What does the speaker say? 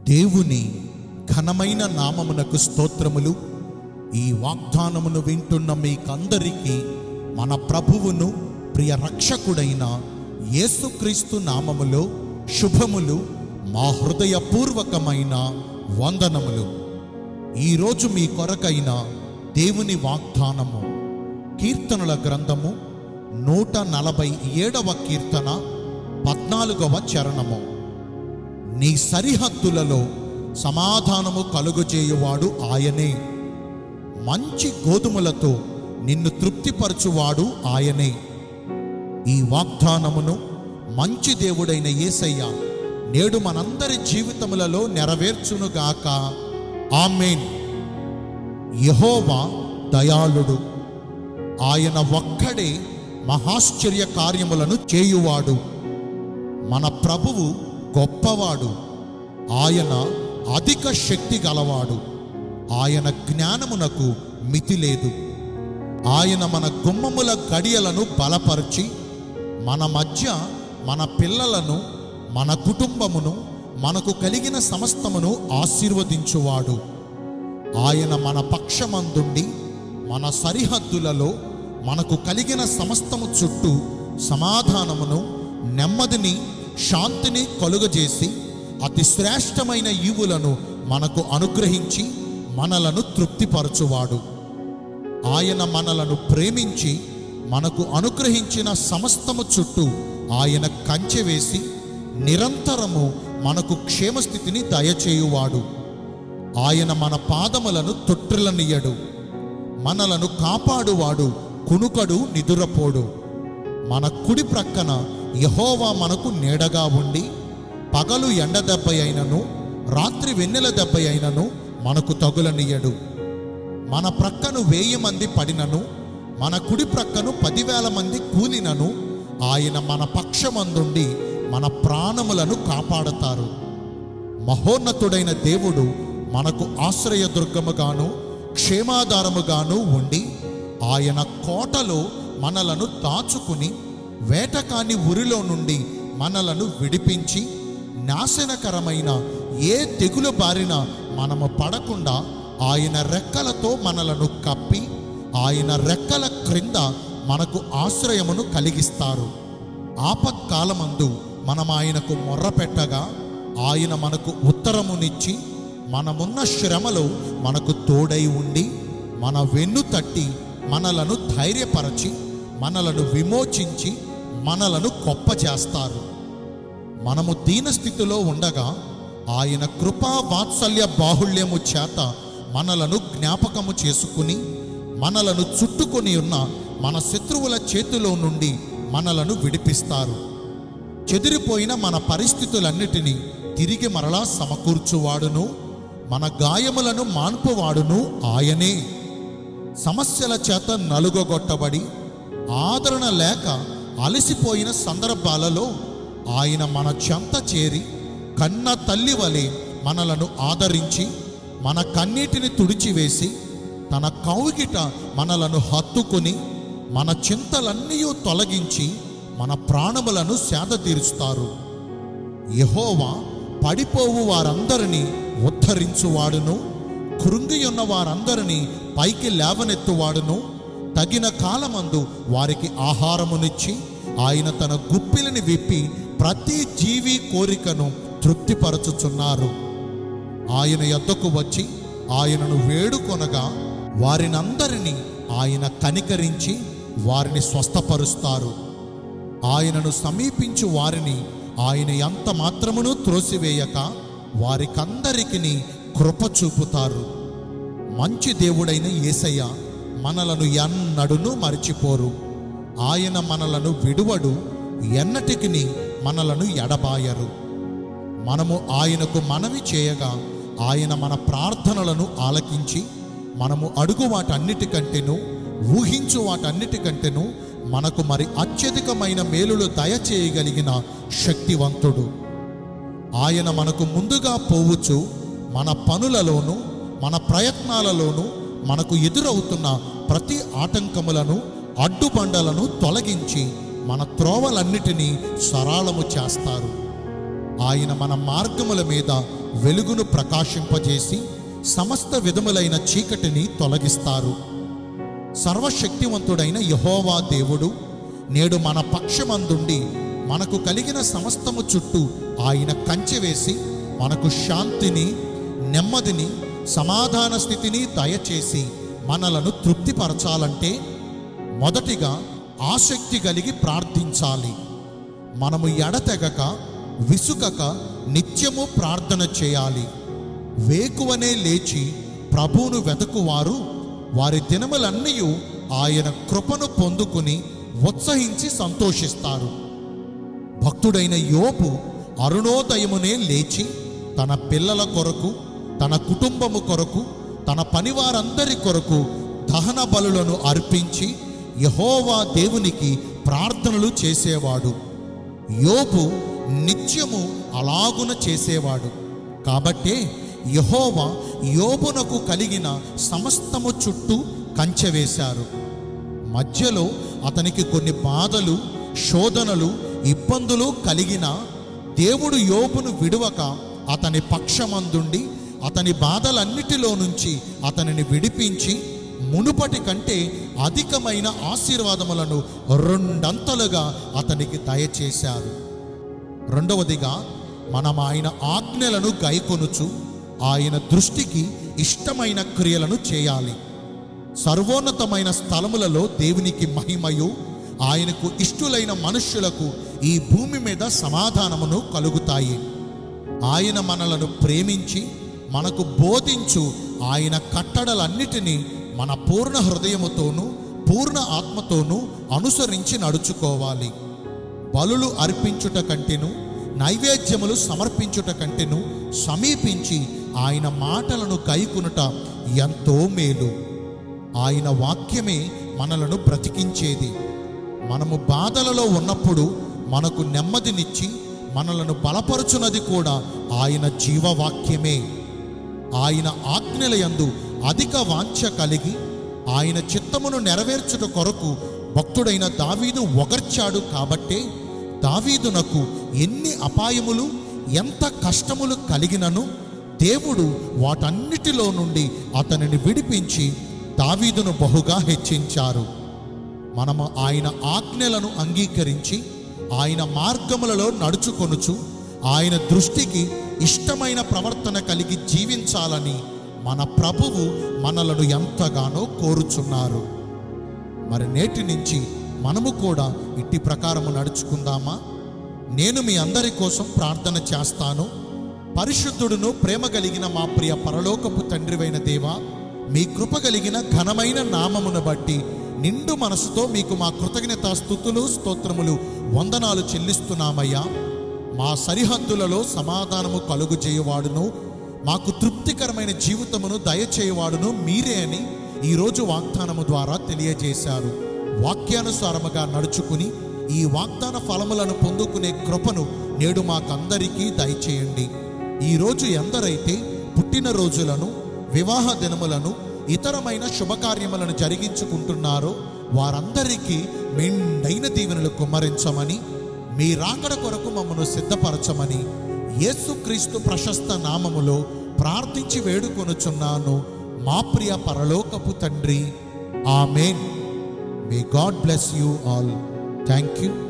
దేవుని ఘనమైన నామమునకు స్తోత్రములు ఈ వాగ్దానమును వింటున్న మీకందరికీ మన ప్రభువును ప్రియ రక్షకుడైన యేసుక్రీస్తు నామములో శుభములు మా హృదయపూర్వకమైన వందనములు ఈరోజు మీ కొరకైన దేవుని వాగ్దానము కీర్తనల గ్రంథము నూట నలభై ఏడవ కీర్తన పద్నాలుగవ చరణము నీ సరిహద్దులలో సమాధానము కలుగజేయువాడు ఆయనే మంచి గోధుమలతో నిన్ను తృప్తిపరచువాడు ఆయనే ఈ వాగ్దానమును మంచి దేవుడైన యేసయ్య నేడు మనందరి జీవితములలో నెరవేర్చునుగాక ఆమెన్ యహోవా దయాళుడు ఆయన ఒక్కడే మహాశ్చర్య కార్యములను చేయువాడు మన ప్రభువు గొప్పవాడు ఆయన అధిక శక్తి గలవాడు ఆయన జ్ఞానమునకు మితి లేదు ఆయన మన గుమ్మముల గడియలను బలపరిచి మన మధ్య మన పిల్లలను మన కుటుంబమును మనకు కలిగిన సమస్తమును ఆశీర్వదించువాడు ఆయన మన పక్షమందుండి మన సరిహద్దులలో మనకు కలిగిన సమస్తము చుట్టూ సమాధానమును నెమ్మదిని శాంతిని కలుగజేసి అతి శ్రేష్టమైన ఈవులను మనకు అనుగ్రహించి మనలను తృప్తిపరచువాడు ఆయన మనలను ప్రేమించి మనకు అనుగ్రహించిన సమస్తము చుట్టూ ఆయన కంచె వేసి నిరంతరము మనకు క్షేమస్థితిని దయచేయువాడు ఆయన మన పాదములను తొట్టిల్లనియడు మనలను కాపాడువాడు కునుకడు నిదురపోడు మన కుడి ప్రక్కన యహోవా మనకు నీడగా ఉండి పగలు ఎండ దెబ్బ అయినను రాత్రి వెన్నెల దెబ్బ అయినను మనకు తగులనియడు మన ప్రక్కను వేయి మంది పడినను మన కుడి ప్రక్కను పదివేల మంది కూలినను ఆయన మన పక్షమందుండి మన ప్రాణములను కాపాడతారు మహోన్నతుడైన దేవుడు మనకు ఆశ్రయదుర్గముగాను క్షేమాధారముగాను ఉండి ఆయన కోటలో మనలను దాచుకుని వేటకాని ఉరిలో నుండి మనలను విడిపించి నాశనకరమైన ఏ తెగులు బారిన మనము పడకుండా ఆయన రెక్కలతో మనలను కప్పి ఆయన రెక్కల క్రింద మనకు ఆశ్రయమును కలిగిస్తారు ఆపత్కాలమందు మనం ఆయనకు మొర్రపెట్టగా ఆయన మనకు ఉత్తరమునిచ్చి మనమున్న శ్రమలో మనకు తోడై ఉండి మన వెన్ను తట్టి మనలను ధైర్యపరచి మనలను విమోచించి మనలను గొప్ప చేస్తారు మనము దీనస్థితిలో ఉండగా ఆయన కృపా వాత్సల్య బాహుళ్యము చేత మనలను జ్ఞాపకము చేసుకుని మనలను చుట్టుకొని ఉన్న మన శత్రువుల చేతిలో నుండి మనలను విడిపిస్తారు చెదిరిపోయిన మన పరిస్థితులన్నిటినీ తిరిగి మరలా సమకూర్చువాడును మన గాయములను మాన్పువాడును ఆయనే సమస్యల చేత నలుగొట్టబడి ఆదరణ లేక అలసిపోయిన సందర్భాలలో ఆయన మన చెంత చేరి కన్న తల్లి వలె మనలను ఆదరించి మన కన్నీటిని తుడిచివేసి తన కౌగిట మనలను హత్తుకుని మన చింతలన్నీ తొలగించి మన ప్రాణములను సేద తీరుస్తారు యహోవా పడిపోవు వారందరినీ ఉద్ధరించువాడును కృంగి ఉన్న వారందరినీ పైకి లేవనెత్తువాడును తగిన కాలమందు వారికి ఆహారమునిచ్చి ఆయన తన గుప్పిలిని విప్పి ప్రతి జీవి కోరికను తృప్తిపరచుచున్నారు ఆయన యొద్దకు వచ్చి ఆయనను వేడుకొనగా వారినందరినీ ఆయన కనికరించి వారిని స్వస్థపరుస్తారు ఆయనను సమీపించు వారిని ఆయన ఎంత మాత్రమును త్రోసివేయక వారికందరికి కృప చూపుతారు మంచి దేవుడైన యేసయ్య మనలను ఎన్నడును మరిచిపోరు ఆయన మనలను విడువడు ఎన్నటికి మనలను ఎడబాయరు మనము ఆయనకు మనవి చేయగా ఆయన మన ప్రార్థనలను ఆలకించి మనము అడుగు వాటన్నిటికంటేను ఊహించు వాటన్నిటికంటేను మనకు మరి అత్యధికమైన మేలులు దయచేయగలిగిన శక్తివంతుడు ఆయన మనకు ముందుగా పోవచ్చు మన పనులలోనూ మన ప్రయత్నాలలోనూ మనకు ఎదురవుతున్న ప్రతి ఆటంకములను అడ్డుబండలను తొలగించి మన త్రోవలన్నిటినీ సరళము చేస్తారు ఆయన మన మార్గముల మీద వెలుగును ప్రకాశింపజేసి సమస్త విధములైన చీకటిని తొలగిస్తారు సర్వశక్తివంతుడైన యహోవా దేవుడు నేడు మన పక్షమందుండి మనకు కలిగిన సమస్తము చుట్టూ ఆయన కంచె వేసి మనకు శాంతిని నెమ్మదిని సమాధాన స్థితిని దయచేసి మనలను తృప్తిపరచాలంటే మొదటిగా ఆసక్తి కలిగి ప్రార్థించాలి మనము ఎడతెగక విసుగక నిత్యము ప్రార్థన చేయాలి వేకువనే లేచి ప్రభువును వెతకువారు వారి దినములన్నీ ఆయన కృపను పొందుకుని ఉత్సహించి సంతోషిస్తారు భక్తుడైన యోపు అరుణోదయమునే లేచి తన పిల్లల కొరకు తన కుటుంబము కొరకు తన పనివారందరి కొరకు దహన బలులను అర్పించి యహోవా దేవునికి ప్రార్థనలు చేసేవాడు యోబు నిత్యము అలాగున చేసేవాడు కాబట్టే యహోవా యోబునకు కలిగిన సమస్తము చుట్టూ కంచె వేశారు మధ్యలో అతనికి కొన్ని బాధలు శోధనలు ఇబ్బందులు కలిగిన దేవుడు యోబును విడువక అతని పక్షమందుండి అతని బాధలన్నిటిలో నుంచి అతనిని విడిపించి మునుపటి కంటే అధికమైన ఆశీర్వాదములను రెండంతలుగా అతనికి దయచేశారు రెండవదిగా మనం ఆయన ఆజ్ఞలను గైకొనుచు ఆయన దృష్టికి ఇష్టమైన క్రియలను చేయాలి సర్వోన్నతమైన స్థలములలో దేవునికి మహిమయు ఆయనకు ఇష్టులైన మనుష్యులకు ఈ భూమి మీద సమాధానమును కలుగుతాయి ఆయన మనలను ప్రేమించి మనకు బోధించు ఆయన కట్టడలన్నిటినీ మన పూర్ణ హృదయముతోనూ పూర్ణ ఆత్మతోనూ అనుసరించి నడుచుకోవాలి బలులు అర్పించుట కంటెను నైవేద్యములు సమర్పించుట కంటెను సమీపించి ఆయన మాటలను గైకునుట ఎంతో మేలు ఆయన వాక్యమే మనలను బ్రతికించేది మనము బాధలలో ఉన్నప్పుడు మనకు నెమ్మదినిచ్చి మనలను బలపరుచున్నది కూడా ఆయన జీవవాక్యమే ఆయన ఆజ్ఞల యందు అధిక వాంఛ కలిగి ఆయన చిత్తమును నెరవేర్చుట కొరకు భక్తుడైన దావీదు ఒగర్చాడు కాబట్టే దావీదునకు ఎన్ని అపాయములు ఎంత కష్టములు కలిగినను దేవుడు వాటన్నిటిలో నుండి అతనిని విడిపించి దావీదును బహుగా హెచ్చించారు మనము ఆయన ఆజ్ఞలను అంగీకరించి ఆయన మార్గములలో నడుచుకొనుచు ఆయన దృష్టికి ఇష్టమైన ప్రవర్తన కలిగి జీవించాలని మన ప్రభువు మనలను ఎంతగానో కోరుచున్నారు మరి నేటి నుంచి మనము కూడా ఇట్టి ప్రకారము నడుచుకుందామా నేను మీ అందరి కోసం ప్రార్థన చేస్తాను పరిశుద్ధుడును ప్రేమ కలిగిన మా ప్రియ పరలోకపు తండ్రివైన దేవా మీ కృప కలిగిన ఘనమైన నామమును బట్టి నిండు మనసుతో మీకు మా కృతజ్ఞత స్థుతులు స్తోత్రములు వందనాలు చెల్లిస్తున్నామయ్యా మా సరిహద్దులలో సమాధానము కలుగు చేయవాడును మాకు తృప్తికరమైన జీవితమును దయచేయవాడును మీరే అని ఈరోజు వాగ్దానము ద్వారా తెలియజేశారు వాక్యానుసారముగా నడుచుకుని ఈ వాగ్దాన ఫలములను పొందుకునే కృపను నేడు మాకందరికీ దయచేయండి ఈరోజు ఎందరైతే పుట్టినరోజులను వివాహ దినములను ఇతరమైన శుభకార్యములను జరిగించుకుంటున్నారో వారందరికీ మెండైన దీవెనలు కుమ్మరించమని మీ రాకడ కొరకు మమ్మను సిద్ధపరచమని యేసుక్రీస్తు ప్రశస్త నామములో ప్రార్థించి వేడుకొనుచున్నాను మా ప్రియ పరలోకపు తండ్రి amen may God bless you all thank you